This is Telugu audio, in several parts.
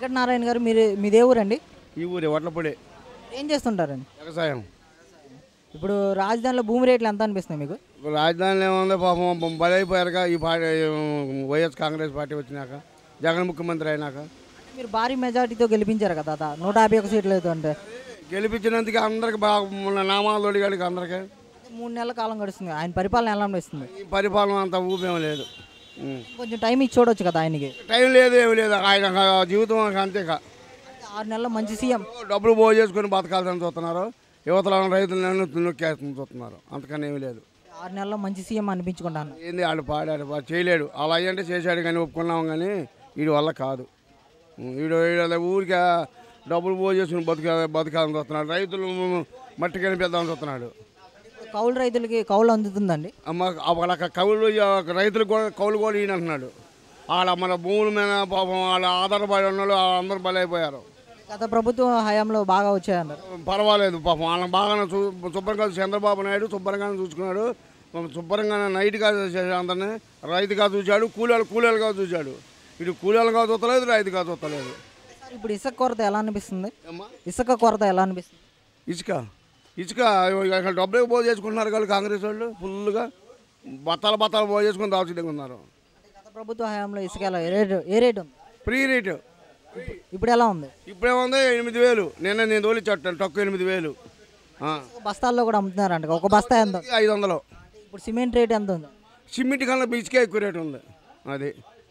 వెంకటనారాయణ గారు మీరు మీదే ఊరండి ఈ ఊరే వడ్లపొడి ఏం చేస్తుంటారండి వ్యవసాయం ఇప్పుడు రాజధానిలో భూమి రేట్లు ఎంత అనిపిస్తుంది మీకు రాజధానిలో ఏముంది పాపం బలైపోయారుగా ఈ పార్టీ వైఎస్ కాంగ్రెస్ పార్టీ వచ్చినాక జగన్ ముఖ్యమంత్రి అయినాక మీరు భారీ మెజార్టీతో గెలిపించారు కదా తాత నూట యాభై ఒక సీట్లు అయితే అంటే గెలిపించినందుకు అందరికి బాగా మన నామాలు అడిగాడికి అందరికి మూడు నెలల కాలం గడుస్తుంది ఆయన పరిపాలన ఎలా అనిపిస్తుంది ఈ పరిపాలన అంత ఊపేం లేదు ఉం. కొంచెం టైం ఇచ్చి చూడొచ్చు కదా ఆయనకి టైం లేదు ఏమి లేదు ఆయన జీవితం అంతేక అంటే ఆరు నెలల మంచి సీఎం డబ్బులు పోగు చేసుకొని బతకాల్సిన చూస్తున్నారు యువతల రైతులను నొక్కేస్తుంది చూస్తున్నారు అంతకని ఏమి లేదు ఆరు నెలల్లో మంచి సీఎం అనిపించుకుంటాను ఏంది వాళ్ళు పాడాడు వాడు చేయలేడు అలా అయ్యంటే చేశాడు కానీ ఒప్పుకున్నాం కానీ వీడి వల్ల కాదు వీడు వీడు ఊరికే డబ్బులు పోగు చేసుకుని బతుక బతకాలని చూస్తున్నాడు రైతులు మట్టి కనిపిద్దామని చూస్తున్నాడు కౌలు రైతులకి కౌలు అందుతుందండి అమ్మ వాళ్ళ కవులు రైతులు కూడా కౌలు కూడా ఈయన అంటున్నాడు వాళ్ళ మన భూముల మీద పాపం వాళ్ళ ఆధారపడి ఉన్న వాళ్ళు అందరూ బలైపోయారు గత ప్రభుత్వం హయాంలో బాగా వచ్చాయన్నారు పర్వాలేదు పాపం వాళ్ళని బాగా చూ శుభ్రంగా చంద్రబాబు నాయుడు శుభ్రంగానే చూసుకున్నాడు శుభ్రంగా నైట్గా చేశాడు అందరినీ రైతుగా చూశాడు కూలీలు కూలీలుగా చూశాడు ఇటు కూలీలుగా చూస్తలేదు రైతుగా చూస్తలేదు సార్ ఇప్పుడు ఇసుక కొరత ఎలా అనిపిస్తుంది ఏమ్మా ఇసుక కొరత ఎలా అనిపిస్తుంది ఇసుక ఇసుక ఇక్కడ డబ్బులు పోగు చేసుకుంటున్నారు వాళ్ళు కాంగ్రెస్ వాళ్ళు ఫుల్గా బత్తాలు బత్తాలు పోగు చేసుకుని దాచుకుంటూ ఉన్నారు గత ప్రభుత్వ హయాంలో ఇసుక ఎలా ఏ రేటు ఏ రేటు ఉంది ఫ్రీ రేటు ఇప్పుడు ఎలా ఉంది ఇప్పుడేముంది ఎనిమిది వేలు నిన్న నేను తోలిచ్చాను తక్కువ ఎనిమిది వేలు ఆ. బస్తాల్లో కూడా అమ్ముతున్నారంట ఒక బస్తా ఎంత ఉంది? ఐదు వందలు ఇప్పుడు సిమెంట్ రేట్ ఎంత ఉంది సిమెంట్ కన్నా ఇసుకే ఎక్కువ రేటు ఉంది అది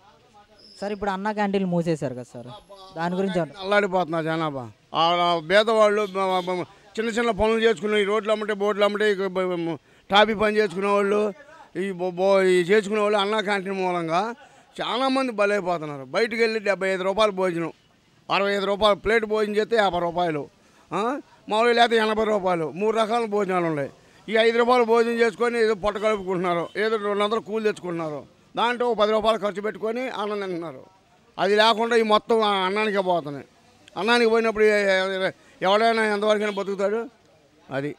సార్ ఇప్పుడు అన్న క్యాంటీన్లు మూసేశారు కదా సార్ దాని గురించి ఏమంటారు? అల్లాడిపోతున్నారు జనాభా ఆ పేదవాళ్ళు బ- బ- చిన్న చిన్న పనులు చేసుకునే ఈ రోడ్లు అమ్మటే బోర్డులు అమ్మటే ఇక బ- బ- టాపీ పని చేసుకునే వాళ్ళు ఈ బో- బో ఈ చేసుకునే వాళ్ళు అన్నా క్యాంటీన్ మూలంగా చాలామంది బలైపోతున్నారు బయటికి వెళ్ళి డెబ్బై ఐదు రూపాయలు భోజనం అరవై ఐదు రూపాయలు ప్లేట్ భోజనం చేస్తే యాభై రూపాయలు ఆ? మామూలుగా లేకపోతే ఎనభై రూపాయలు మూడు రకాల భోజనాలు ఉన్నాయి ఈ ఐదు రూపాయలు భోజనం చేసుకొని ఏదో పొట్ట కలుపుకుంటున్నారు ఏదో రెండు వందలు కూలి తెచ్చుకుంటున్నారు దాంట్లో ఒక పది రూపాయలు ఖర్చు పెట్టుకొని అన్నం తింటున్నారు అది లేకుండా ఈ మొత్తం ఆ అన్నానికే పోతున్నాయి అన్నానికి పోయినప్పుడు ఎ- ఎ- ఎవడైనా ఎంతవరకైనా బతుకుతాడు అది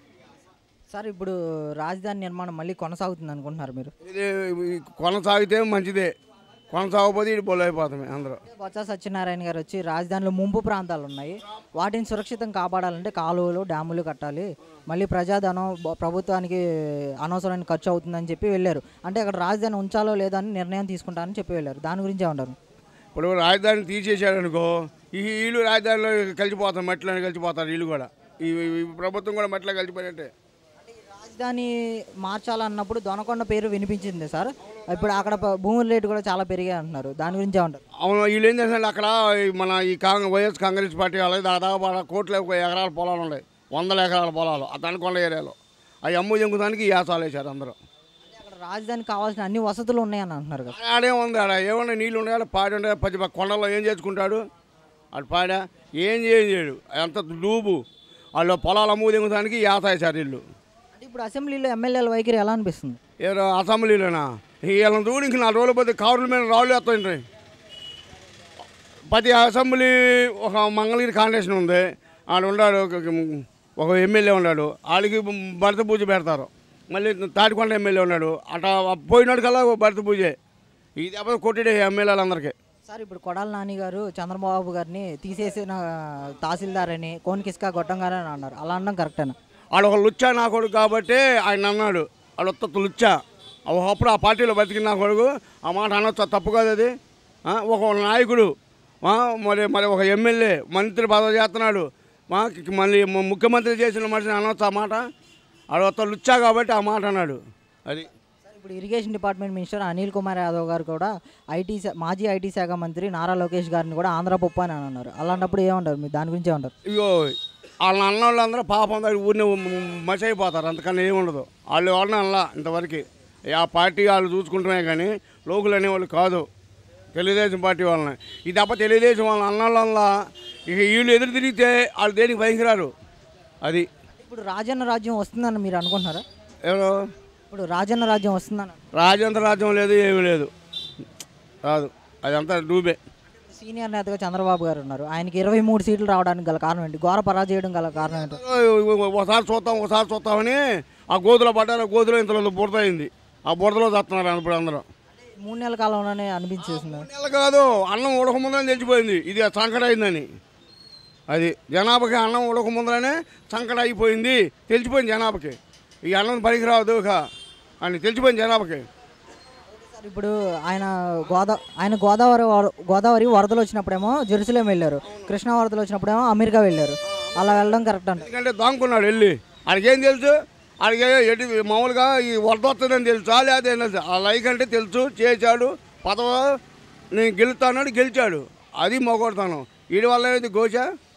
సార్ ఇప్పుడు రాజధాని నిర్మాణం మళ్ళీ కొనసాగుతుంది అనుకుంటున్నారు మీరు ఇది ఈ కొనసాగితే మంచిదే కొనసాగకపోతే ఇది బొల్లు అయిపోతాయి అందరూ బొత్స సత్యనారాయణ గారు వచ్చి రాజధానిలో ముంపు ప్రాంతాలు ఉన్నాయి వాటిని సురక్షితం కాపాడాలంటే కాలువలు డ్యాములు కట్టాలి మళ్ళీ ప్రజాధనం బ- ప్రభుత్వానికి అనవసరమైన ఖర్చు అవుతుందని చెప్పి వెళ్ళారు అంటే అక్కడ రాజధాని ఉంచాలో లేదో అని నిర్ణయం తీసుకుంటారని చెప్పి వెళ్ళారు దాని గురించి ఏమంటారు ఇప్పుడు రాజధాని తీసేసాడు అనుకో ఈ వీళ్ళు రాజధానిలో కలిసిపోతారు మట్టిలో కలిసిపోతారు వీళ్ళు కూడా ఈ ఈ ప్రభుత్వం కూడా మట్టిలో కలిసిపోయినట్టే రాజధాని మార్చాలన్నప్పుడు దొనకొండ పేరు వినిపించింది సార్ ఇప్పుడు అక్కడ ప- భూముల రేటు కూడా చాలా పెరిగాయి అంటున్నారు దాని గురించి ఏమంటారు అవును వీళ్ళు ఏం చేస్తున్నారు అక్కడ ఈ మన ఈ కాంగ్రెస్ వైఎస్ కాంగ్రెస్ పార్టీ వాళ్ళకి దాదాపు ఆడ కోట్ల ఎకరాల పొలాలు ఉన్నాయి వందల ఎకరాల పొలాలు ఆ దనకొండ ఏరియాలో అవి అమ్ము జంకుతానికి ఈ యాసాలు వేశారు అందరూ అక్కడ రాజధానికి కావాల్సిన అన్ని వసతులు ఉన్నాయని అంటున్నారు కదా ఆడే ఉంది ఆడ ఏమన్నా నీళ్ళు ఉన్నాయా పాడి ఉండే పది పక్క కొండల్లో ఏం చేసుకుంటాడు ఆడు పాడా ఏం చేయం చేయడు అంత డూబు వాళ్ళు పొలాలు అమ్ము దిగుతానికి యాత వేశారు ఇల్లు అంటే ఇప్పుడు అసెంబ్లీలో ఎమ్మెల్యేల వైఖరి ఎలా అనిపిస్తుంది ఏదో అసెంబ్లీలోనా వీళ్ళని చూడు ఇంక నాలుగు రోజులు పోతే కారుల మీద రాళ్ళు వేస్తాయి ప్రతి అసెంబ్లీ ఒక మంగళగిరి కాంటేషన్ ఉంది ఆడు ఉన్నాడు ఒక- ఒక ఎమ్మెల్యే ఉన్నాడు వాళ్ళకి భరత పూజ పెడతారు మళ్ళీ తాటికొండ ఎమ్మెల్యే ఉన్నాడు అట పోయినాడు కల్లా భరత పూజే ఇది దెబ్బ కొట్టాడే ఎమ్మెల్యేలందరికీ సార్ ఇప్పుడు కొడాల నాని గారు చంద్రబాబు గారిని తీసేసిన తహసీల్దార్ అని కోనికిస్కా గొట్టంగారు అని అన్నారు అలా అనడం కరెక్టేనా ఆడు ఒక లుచ్చా నా కొడుకు కాబట్టి ఆయన అన్నాడు ఆడు ఉత్త లుచ్చా ఒకప్పుడు ఆ పార్టీలో బతికిన నా కొడుకు ఆ మాట అనొచ్చా తప్పు కాదు అది ఆ, ఒక నాయకుడు ఆ, మరి మరి ఒక ఎమ్మెల్యే మంత్రి పదవి చేస్తున్నాడు ఆ, మళ్ళీ ము- ముఖ్యమంత్రి చేసిన మనిషిని అనొచ్చు ఆ మాట ఆడు ఉత్త లుచ్చా కాబట్టి ఆ మాట అన్నాడు అది సార్ ఇప్పుడు irrigation department minister Anil Kumar Yadav గారు కూడా ఐటీ శా- మాజీ ఐటీ శాఖ మంత్రి నారా లోకేష్ గారిని కూడా ఆంధ్ర పప్పు అని అన్నారు అలాంటప్పుడు ఏమంటారు మీరు దాని గురించి ఏమంటారు ఇగో వాళ్ళ అన్న వాళ్ళందరూ పాపం దగ్గర ఊరిని మసి అయిపోతారు అంతకన్నా ఏముండదు వాళ్ళు వాళ్ళని అలా ఇంతవరకు ఆ పార్టీ వాళ్ళు చూసుకుంటున్నాయి కానీ లోకులు అనేవాళ్ళు కాదు తెలుగుదేశం పార్టీ వాళ్ళని ఈ తప్ప తెలుగుదేశం వాళ్ళ అన్న వాళ్ళ ఇక వీళ్ళు ఎదురు తిరిగితే వాళ్ళు దేనికి భయంకరారు అది ఇప్పుడు రాజన్న రాజ్యం వస్తుందని మీరు అనుకుంటున్నారా ఎవరు ఇప్పుడు రాజన్న రాజ్యం వస్తుందని రాజేంద్ర రాజ్యం లేదు ఏమీ లేదు రాదు అదంతా డూబే సీనియర్ నేతగా చంద్రబాబు గారు ఉన్నారు ఆయనకి ఇరవై మూడు సీట్లు రావడానికి గల కారణం ఏంటి ఘోర పరాజయం గల కారణం ఏంటి ఒకసారి చూద్దాం ఒకసారి చూద్దామని ఆ గోతులో పడ్డారు ఆ గోతులో ఇంతలో బురద అయింది ఆ బురదలో చస్తున్నారు ఇప్పుడు అందరూ మూడు నెలల కాలంలోనే అనిపించేసింది నెల కాదు అన్నం ఉడకముందని తెలిసిపోయింది ఇది సంకట అయిందని అది జనాభాకి అన్నం ఉడకముందరనే సంకట అయిపోయింది తెలిసిపోయింది జనాభాకి ఈ అన్నం పనికిరాదు ఇక అని తెలిసిపోయింది జనాభాకి సార్ ఇప్పుడు ఆయన గోదా ఆయన గోదావరి వర- గోదావరి వరదలు వచ్చినప్పుడేమో జెరూసలేం వెళ్ళారు కృష్ణా వరదలు వచ్చినప్పుడేమో అమెరికా వెళ్ళారు అలా వెళ్ళడం కరెక్ట్ అంట ఎందుకంటే దాంకున్నాడు వెళ్ళి ఆడికి ఏం తెలుసు ఆడికి ఎటు మామూలుగా ఈ వరద వస్తుందని తెలుసా లేదా ఏం తెలుసు ఆ లైక్ అంటే తెలుసు చేశాడు పదవ నేను గెలుస్తానని గెలిచాడు అది మొగొడతాను వీడి వల్ల ఏది గోచ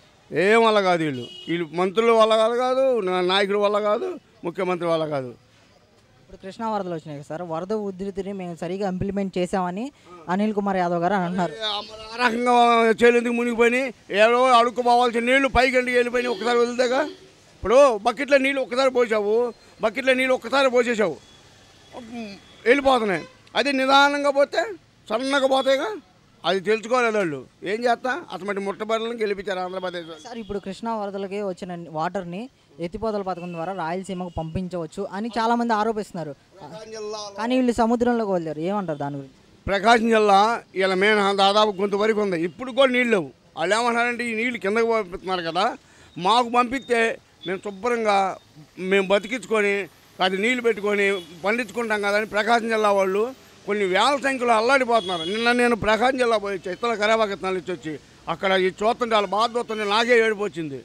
ఏం వల్ల కాదు వీళ్ళు వీళ్ళు మంత్రుల వల్ల కాదు కాదు నా- నాయకుల వల్ల కాదు ముఖ్యమంత్రి వల్ల కాదు ఇప్పుడు కృష్ణా వరదలు వచ్చినాయి కదా సార్ వరద ఉధృతిని మేము సరిగా ఇంప్లిమెంట్ చేసామని అనిల్ కుమార్ యాదవ్ గారు అని అంటున్నారు ఆ రకంగా చేలేందుకు మునిగిపోయి ఏదో అడుక్కుపోవాల్సిన నీళ్లు పైకి వెళ్ళిపోయి ఒకసారి వదిలితేగా ఇప్పుడు బకెట్లో నీళ్ళు ఒక్కసారి పోసావు బకెట్లో నీళ్ళు ఒక్కసారి పోసేసావు ఉమ్, వెళ్ళిపోతున్నాయి అది నిదానంగా పోతే సన్నగా పోతాయిగా అది తెలుసుకోలేదు వాళ్ళు ఏం చేస్తా అటువంటి ముట్టబడులను గెలిపించారు ఆంధ్రప్రదేశ్ వాళ్ళు. సార్ ఇప్పుడు కృష్ణా వరదలకి వచ్చిన వాటర్ని ఎత్తిపోతల పథకం ద్వారా రాయలసీమకు పంపించవచ్చు అని చాలా మంది ఆరోపిస్తున్నారు కానీ వీళ్ళు సముద్రంలోకి వదిలేరు ఏమంటారు దాని గురించి ప్రకాశం జిల్లా ఇలా మేన దాదాపు కొంత వరకు ఉంది ఇప్పుడు కూడా నీళ్ళు లేవు వాళ్ళు ఏమంటారంటే ఈ నీళ్ళు కిందకి పంపిస్తున్నారు కదా మాకు పంపిస్తే మేము శుభ్రంగా మేము బతికించుకొని అది నీళ్లు పెట్టుకొని పండించుకుంటాం కదా అని ప్రకాశం జిల్లా వాళ్ళు కొన్ని వేల సంఖ్యలో అల్లాడిపోతున్నారు నిన్న నేను ప్రకాశం జిల్లా పోయి వచ్చి ఇతర కరేపాకిత్తనాలు ఇచ్చి వచ్చి అక్కడ ఈ చూస్తుంటే వాళ్ళు బాధ చూస్తుంటే నాకే ఏడుపు వచ్చింది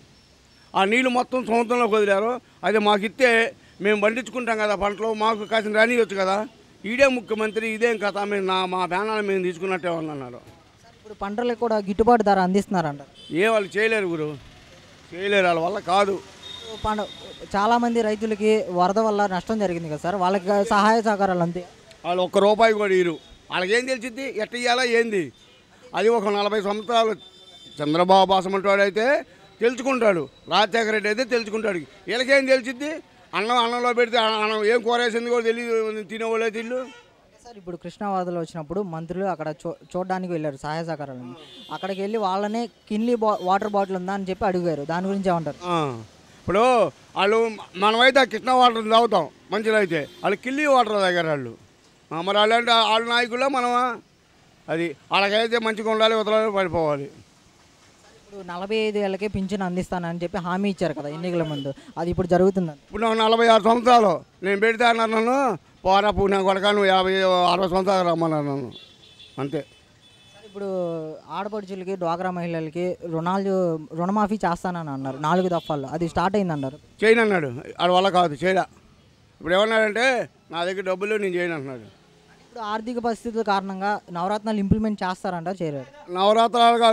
ఆ నీళ్ళు మొత్తం సముద్రంలోకి వదిలారు అది మాకు ఇస్తే మేము పండించుకుంటాం కదా పంటలు మాకు కాసిన రానియొచ్చు కదా ఈడే ముఖ్యమంత్రి ఇదేం కథ మేము నా మా బ్యానాలు మేము తీసుకున్నట్టే ఉందన్నారు సార్ ఇప్పుడు పంటలకు కూడా గిట్టుబాటు ధర అందిస్తున్నారంట ఏ వాళ్ళు చేయలేరు గురు చేయలేరు వాళ్ళ వల్ల కాదు పంట చాలామంది రైతులకి వరద వల్ల నష్టం జరిగింది కదా సార్ వాళ్ళకి సహాయ సహకారాలు అంతే వాళ్ళు ఒక్క రూపాయి కూడా ఇరు వాళ్ళకి ఏం తెలిసిద్ది ఎట్ట ఇయ్యాలా ఏంది అది ఒక నలభై సంవత్సరాలు చంద్రబాబు బాసమంటాడు అయితే తెలుసుకుంటాడు రాజశేఖర రెడ్డి అయితే తెలుసుకుంటాడు వీళ్ళకేం తెలిసిద్ది అన్నం అన్నంలో పెడితే అన్నం అన్నం ఏం కూర వేసింది కూడా తెలియదు తినేవాళ్ళే తిల్లు సార్ ఇప్పుడు కృష్ణా వరదలు వచ్చినప్పుడు మంత్రులు అక్కడ చూ చూడడానికి వెళ్ళారు సహాయ సహకారాలను అక్కడికి వెళ్ళి వాళ్ళనే కిన్లీ బా వాటర్ బాటిల్ ఉందా అని చెప్పి అడిగారు దాని గురించి ఏమంటారు ఆ, ఇప్పుడు వాళ్ళు మనమైతే ఆ కృష్ణ వాటర్ తాగుతాం మంచిలో అయితే వాళ్ళు కిల్లి వాటర్ దగ్గర వాళ్ళు ఆ, మరి వాళ్ళంటే వాళ్ళ నాయకుల్లో మనమా అది వాళ్ళకైతే మంచిగా ఉండాలి ఉత్తరాలు పడిపోవాలి ఇప్పుడు నలభై ఐదు ఏళ్ళకే పింఛన్ అందిస్తానని చెప్పి హామీ ఇచ్చారు కదా ఎన్నికల ముందు అది ఇప్పుడు జరుగుతుందండి ఇప్పుడు నాకు నలభై ఆరు సంవత్సరాలు నేను పెడితే అన్నారు నన్ను పోరా పూ నా కొడక నువ్వు యాభై అరవై సంవత్సరాలు రమ్మన్నారు నన్ను అంతే సార్ ఇప్పుడు ఆడపడుచులకి డ్వాక్రా మహిళలకి రుణాలు రుణమాఫీ చేస్తానని అన్నారు నాలుగు దఫాల్లో అది స్టార్ట్ అయింది అన్నారు చేయను అన్నాడు వాడి వల్ల కాదు చేయలే ఇప్పుడు ఏమన్నాడంటే నా దగ్గర డబ్బులు నేను చేయను అంటున్నాడు ఇప్పుడు ఆర్థిక పరిస్థితుల కారణంగా నవరత్నాలు ఇంప్లిమెంట్ చేస్తారంట చేయలేరు నవరాత్రాలు కాదు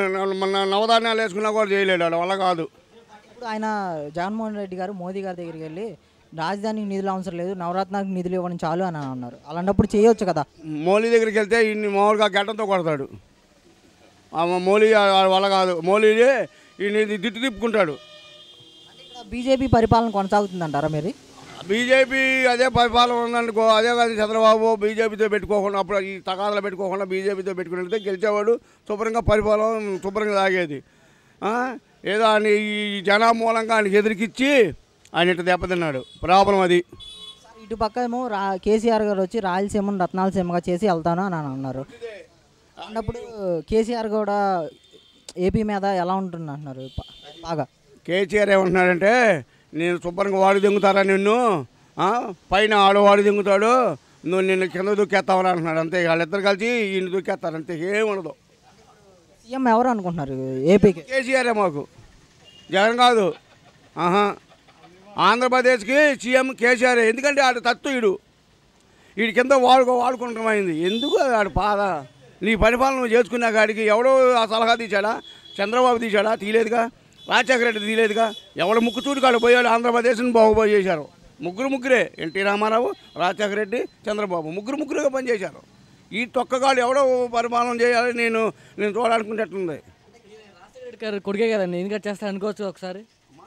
మన నవధాన్యాలు వేసుకున్నా కూడా చేయలేడు వాడి వల్ల కాదు ఇప్పుడు ఆయన జగన్మోహన్ రెడ్డి గారు మోదీ గారి దగ్గరికి వెళ్ళి రాజధానికి నిధులు అవసరం లేదు నవరత్నానికి నిధులు ఇవ్వడం చాలు అని అన్నారు అలాంటప్పుడు చేయొచ్చు కదా మౌలి దగ్గరికి వెళ్తే ఇన్ని మామూలుగా గడ్డంతో కొడతాడు ఆ మౌలి వాడి వల్ల కాదు మౌలి ఈయన దిట్టు తిప్పుకుంటాడు బీజేపీ పరిపాలన కొనసాగుతుందంటారా మీరు బీజేపీ అదే పరిపాలన ఉందనుకో అదే కాదు చంద్రబాబు బీజేపీతో పెట్టుకోకుండా అప్పుడు ఈ తగాదాలు పెట్టుకోకుండా బీజేపీతో పెట్టుకుని గెలిచేవాడు శుభ్రంగా పరిపాలన శుభ్రంగా తాగేది ఆ? ఏదో ఆయన ఈ జనా మూలంగా ఆయనకి ఎదురికిచ్చి ఆయన ఇట్లా దెబ్బతిన్నాడు ప్రాబ్లం అది ఇటు పక్క ఏమో రా కేసీఆర్ గారు వచ్చి రాయలసీమను రత్నాలసీమగా చేసి వెళ్తాను అని అన్నారు అన్నప్పుడు కేసీఆర్ కూడా ఏపీ మీద ఎలా ఉంటుంది అంటున్నారు ప- బాగా కేసీఆర్ ఏమంటున్నాడంటే నేను శుభ్రంగా వాడు దింగుతారా నిన్ను ఆ? పైన ఆడవాడు దింగుతాడు నువ్వు నిన్ను కింద దూకేస్తావని అంటున్నాడు అంతే వాళ్ళిద్దరు కలిసి ఈయన దూకేస్తారు అంతే ఏముండదు సీఎం ఎవరు అనుకుంటున్నారు ఏపీకి కేసీఆరే మాకు జగన్ కాదు ఆహా ఆంధ్రప్రదేశ్కి సీఎం కేసీఆర్ ఎందుకంటే ఆడు తత్తు ఈడు వీడి కింద వాడుకో వాడుకుంటామైంది ఎందుకు ఆడు బాధ నీ పరిపాలన నువ్వు చేసుకున్న కాడికి ఎవడో ఆ సలహా తీశాడా చంద్రబాబు తీశాడా తీయలేదుగా రాజశేఖర రెడ్డి తీయలేదుగా ఎవడ ముక్కు చూడు కాడు పోయాడు ఆంధ్రప్రదేశ్ని బాగుపోయి చేశారు ముగ్గురు ముగ్గురే ఎన్టీ రామారావు రాజశేఖర రెడ్డి చంద్రబాబు ముగ్గురు ముగ్గురుగా పనిచేశారు ఈ తొక్కగాడు ఎవడో పరిపాలన చేయాలి నేను నేను చూడాలనుకునేట్టుంది రాజశేఖర గారు కొడుకే కదండి ఎందుకు చేస్తారు అనుకోవచ్చు ఒకసారి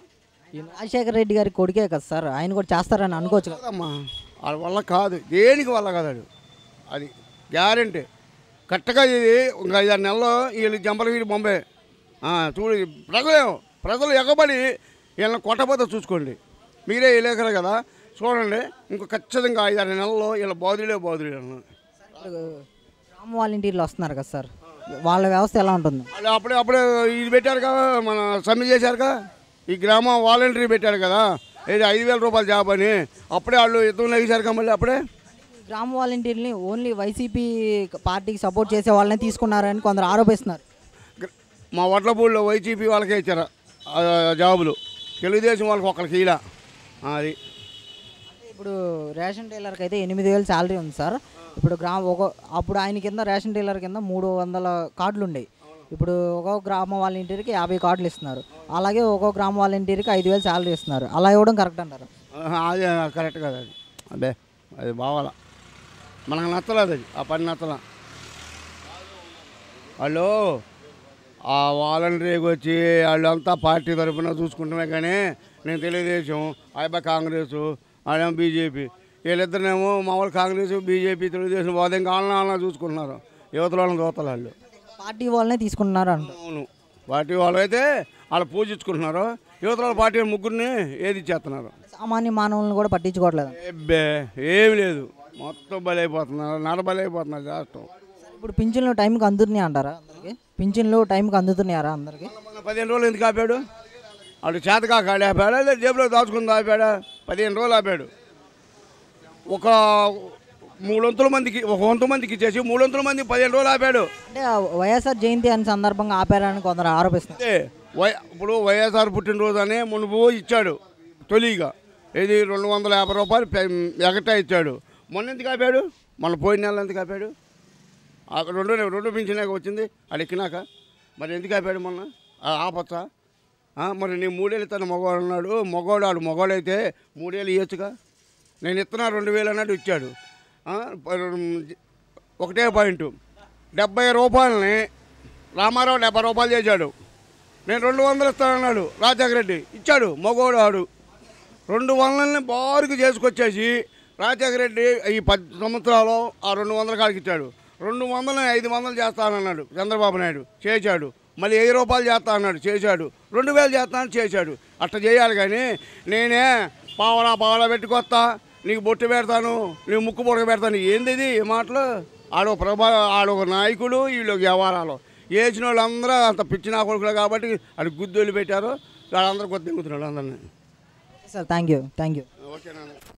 రాజశేఖర రెడ్డి గారి కొడుకే కదా సార్ ఆయన కూడా చేస్తారని అనుకోవచ్చు కదా కాదమ్మా వాళ్ళ వల్ల కాదు దేనికి వల్ల కాదాడు అది గ్యారంటీ కరెక్ట్గా ఇది ఇంకా ఐదారు నెలల్లో వీళ్ళు జంపల వీడి బొంబే ఆ, చూడు ప్రజలేమో ప్రజలు ఎగబడి వీళ్ళని కొట్టబోతే చూసుకోండి మీరే లేఖరు కదా చూడండి ఇంకో ఖచ్చితంగా ఐదారు నెలల్లో వీళ్ళ బాధులే బాధులు గ్రామ వాలంటీర్లు వస్తున్నారు కదా సార్ వాళ్ళ వ్యవస్థ ఎలా ఉంటుంది వాళ్ళు అప్పుడే అప్పుడే ఇది పెట్టారు కదా మన సమ్మె చేశారుగా ఈ గ్రామం వాలంటరీ పెట్టారు కదా ఇది ఐదు వేల రూపాయల జాబ్ అని అప్పుడే వాళ్ళు యుద్ధం లెగిశారు మళ్ళీ అప్పుడే గ్రామ వాలంటీర్ని ఓన్లీ వైసీపీ పార్టీకి సపోర్ట్ చేసే వాళ్ళని తీసుకున్నారని కొందరు ఆరోపిస్తున్నారు గ్ర- మా వడ్లపూడిలో వైసీపీ వాళ్ళకే ఇచ్చారు ఆ జాబులు తెలుగుదేశం వాళ్ళకి ఒకరికి ఇలా అది ఇప్పుడు రేషన్ డీలర్కి అయితే ఎనిమిది వేలు శాలరీ ఉంది సార్ ఇప్పుడు గ్రామ ఒక అప్పుడు ఆయన కింద రేషన్ డీలర్ కింద మూడు వందల కార్డులు ఉండేవి ఇప్పుడు ఒక్కొక్క గ్రామ వాలంటీర్కి యాభై కార్డులు ఇస్తున్నారు అలాగే ఒక్కొక్క గ్రామ వాలంటీర్కి ఐదు వేలు శాలరీ ఇస్తున్నారు అలా ఇవ్వడం కరెక్ట్ అంటారు ఆహా, అది కరెక్ట్ కదా అది అదే అది బావాల మనకు నచ్చలేదు అది ఆ పని నచ్చల వాళ్ళు ఆ వాలంటీర్కి వచ్చి వాళ్ళంతా పార్టీ తరఫున చూసుకుంటామే కానీ నేను తెలుగుదేశం అయిపో కాంగ్రెస్ వాళ్ళేమో బీజేపీ వీళ్ళిద్దరినేమో మామూలు కాంగ్రెస్ బీజేపీ తెలుగుదేశం వాదం కావాలన్నా చూసుకుంటున్నారు యువతల వాళ్ళని చూతలు వాళ్ళు పార్టీ వాళ్ళనే తీసుకుంటున్నారు అంటారు అవును పార్టీ వాళ్ళు అయితే వాళ్ళు పూజించుకుంటున్నారు యువతల వాళ్ళ పార్టీ ముగ్గురిని ఏది ఇచ్చేస్తున్నారు సామాన్య మానవులను కూడా పట్టించుకోవట్లేదు ఏబ్బే ఏమి లేదు మొత్తం బలైపోతున్నారు నర బలైపోతున్నారు రాష్ట్రం సార్ ఇప్పుడు పింఛన్లు టైంకి అందుతున్నాయి అంటారా అందరికి పింఛన్లు టైంకి అందుతున్నాయారా అందరికి మొన్న పదిహేను రోజులు ఎందుకు ఆపాడు వాడు చేతకాక ఆడ ఆపాడా లేదా జేబులో దాచుకుని ఆపాడా పదిహేను రోజులు ఆపాడు ఒక మూడొంతుల మందికి ఒక వంతు మందికి ఇచ్చేసి మూడొంతుల మంది పదిహేను రోజులు ఆపాడు అంటే ఆ వైఎస్ఆర్ జయంతి అని సందర్భంగా ఆపారని కొందరు ఆరోపిస్తున్నారు అంటే వై ఇప్పుడు వైఎస్ఆర్ పుట్టినరోజు అనే మునుపు ఇచ్చాడు తొలిగా ఇది రెండు వందల యాభై రూపాయలు పె- ఎగటా ఇచ్చాడు మొన్న ఎందుకు ఆపాడు మొన్న పోయిన నెల ఎందుకు ఆపాడు ఆ రెండు రెండు పింఛనాక వచ్చింది అది ఎక్కినాక మరి ఎందుకు ఆపాడు మొన్న ఆ ఆపచ్చా ఆ, మరి నీ మూడేళ్ళు తన మగవాడు అన్నాడు మగవాడు ఆడు మగవాడైతే మూడేళ్ళు ఇవ్వచ్చుగా నేను ఇస్తున్నా రెండు వేలు అన్నాడు ఇచ్చాడు ఆ, ప- ఒకటే పాయింట్ డెబ్బై రూపాయలని రామారావు డెబ్బై రూపాయలు చేశాడు నేను రెండు వందలు ఇస్తానన్నాడు రాజశేఖర రెడ్డి ఇచ్చాడు మగవాడు ఆడు రెండు వందలని బారుకు చేసుకొచ్చేసి రాజశేఖర రెడ్డి ఈ పది సంవత్సరాలు ఆ రెండు వందల కాడికి ఇచ్చాడు రెండు వందలు ఐదు వందలు చేస్తానన్నాడు చంద్రబాబు నాయుడు చేశాడు మళ్ళీ వెయ్యి రూపాయలు చేస్తా అన్నాడు చేశాడు రెండు వేలు చేస్తానని చేశాడు అట్లా చేయాలి కానీ నేనే పావలా పావలా పెట్టుకొస్తా నీకు బొట్టు పెడతాను నీకు ముక్కు పొడక పెడతాను ఏంది ఇది ఈ మాటలు ఆడో ప్రభా ఆడొక నాయకుడు వీళ్ళు వ్యవహారాలు వేసిన వాళ్ళందరూ అంత పిచ్చి నా కొడుకులు కాబట్టి అది గుద్దోళ్ళు పెట్టారు వాళ్ళందరూ కొద్ది దిగుతున్నాడు అందరినీ sir thank you thank you ఓకేనా